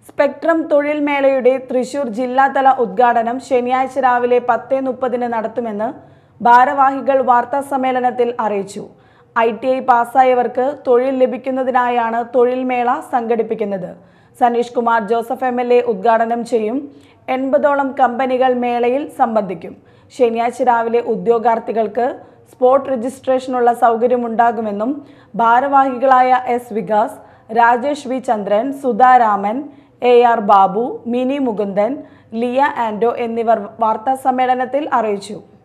spectrum തൊഴിൽ മേളയുടെ തൃശൂർ ജില്ലാതല ഉദ്ഘാടനം ശനിയാഴ്ച രാവിലെ പത്ത് മുപ്പതിന് നടത്തുമെന്ന് ഭാരവാഹികൾ വാർത്താ സമ്മേളനത്തിൽ അറിയിച്ചു ഐ ടി ഐ പാസ്സായവർക്ക് തൊഴിൽ ലഭിക്കുന്നതിനായാണ് തൊഴിൽ മേള സംഘടിപ്പിക്കുന്നത് Saneesh Kumar Joseph M L A ഉദ്ഘാടനം ചെയ്യും എൺപതോളം കമ്പനികൾ മേളയിൽ സംബന്ധിക്കും ശനിയാഴ്ച രാവിലെ ഉദ്യോഗാർത്ഥികൾക്ക് സ്പോട്ട് രജിസ്ട്രേഷനുള്ള സൗകര്യമുണ്ടാകുമെന്നും ഭാരവാഹികളായ S Vikas Rajesh V Chandran Sudharaman A R Babu Mini Mukundan Liya Ando എന്നിവർ വാർത്താ സമ്മേളനത്തിൽ അറിയിച്ചു